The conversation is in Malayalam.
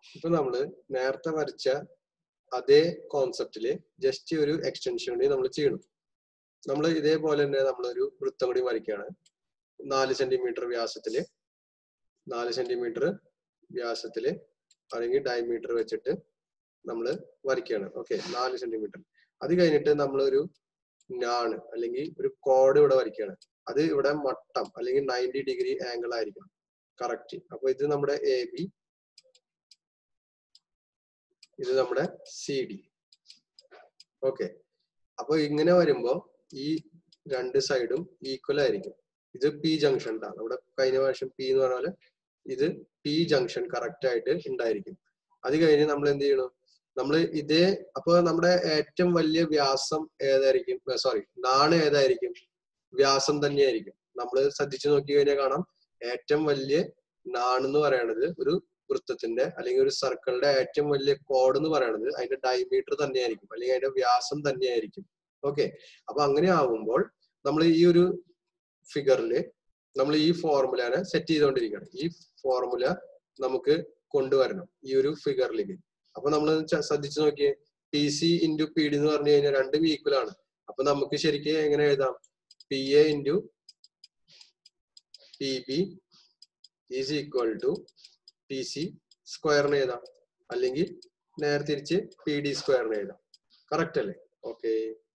ഇപ്പൊ നമ്മള് നേരത്തെ വരച്ച അതേ കോൺസെപ്റ്റില് ജസ്റ്റ് ഒരു എക്സ്റ്റൻഷൻ കൂടി നമ്മൾ ചെയ്യണം നമ്മൾ ഇതേപോലെ തന്നെ നമ്മളൊരു വൃത്തം കൂടി വരയ്ക്കുകയാണ് നാല് സെന്റിമീറ്റർ വ്യാസത്തില് നാല് സെന്റിമീറ്റർ വ്യാസത്തില് അല്ലെങ്കിൽ ഡയമീറ്റർ വെച്ചിട്ട് നമ്മൾ വരയ്ക്കുകയാണ് ഓക്കെ നാല് സെന്റിമീറ്റർ അത് കഴിഞ്ഞിട്ട് നമ്മളൊരു നാണ് അല്ലെങ്കിൽ ഒരു കോഡ് ഇവിടെ വരയ്ക്കുകയാണ് അത് ഇവിടെ മട്ടം അല്ലെങ്കിൽ നയൻറ്റി ഡിഗ്രി ആംഗിൾ ആയിരിക്കണം കറക്റ്റ് അപ്പൊ ഇത് നമ്മുടെ എ ബി ഇത് നമ്മുടെ സി ഡി ഓക്കെ അപ്പൊ ഇങ്ങനെ വരുമ്പോ ഈ രണ്ട് സൈഡും ഈക്വൽ ആയിരിക്കും ഇത് പി ജംഗ്ഷൻ ഉണ്ടാ നമ്മുടെ കഴിഞ്ഞ പ്രാവശ്യം പി എന്ന് പറഞ്ഞ പോലെ ഇത് പി ജംഗ്ഷൻ കറക്റ്റ് ആയിട്ട് ഉണ്ടായിരിക്കും അത് കഴിഞ്ഞ് നമ്മൾ എന്ത് ചെയ്യണം നമ്മൾ ഇതേ അപ്പൊ നമ്മുടെ ഏറ്റവും വലിയ വ്യാസം ഏതായിരിക്കും സോറി നാണ് ഏതായിരിക്കും വ്യാസം തന്നെയായിരിക്കും നമ്മൾ ശ്രദ്ധിച്ചു നോക്കി കഴിഞ്ഞാൽ കാണാം ഏറ്റവും വലിയ നാണെന്ന് പറയണത് ഒരു വൃത്തത്തിന്റെ അല്ലെങ്കിൽ ഒരു സർക്കിളിന്റെ ഏറ്റവും വലിയ കോഡ് എന്ന് പറയണത് അതിന്റെ ഡയമീറ്റർ തന്നെയായിരിക്കും അല്ലെങ്കിൽ അതിന്റെ വ്യാസം തന്നെയായിരിക്കും ഓക്കെ അപ്പൊ അങ്ങനെ ആവുമ്പോൾ നമ്മൾ ഈ ഒരു ഫിഗറിൽ നമ്മൾ ഈ ഫോർമുലാനെ സെറ്റ് ചെയ്തുകൊണ്ടിരിക്കുകയാണ് ഈ ഫോർമുല നമുക്ക് കൊണ്ടുവരണം ഈ ഒരു ഫിഗറിലേക്ക് അപ്പൊ നമ്മൾ ശ്രദ്ധിച്ചു നോക്കിയേ P C into P D എന്ന് പറഞ്ഞു കഴിഞ്ഞാൽ രണ്ടും ഈക്വൽ ആണ് അപ്പൊ നമുക്ക് ശരിക്കും എങ്ങനെ എഴുതാം P A into P B is equal to P C സ്ക്വയറിന് എഴുതാം അല്ലെങ്കിൽ നേരെ തിരിച്ച് പി ഡി സ്ക്വയറിന് എഴുതാം കറക്റ്റ് അല്ലേ ഓക്കെ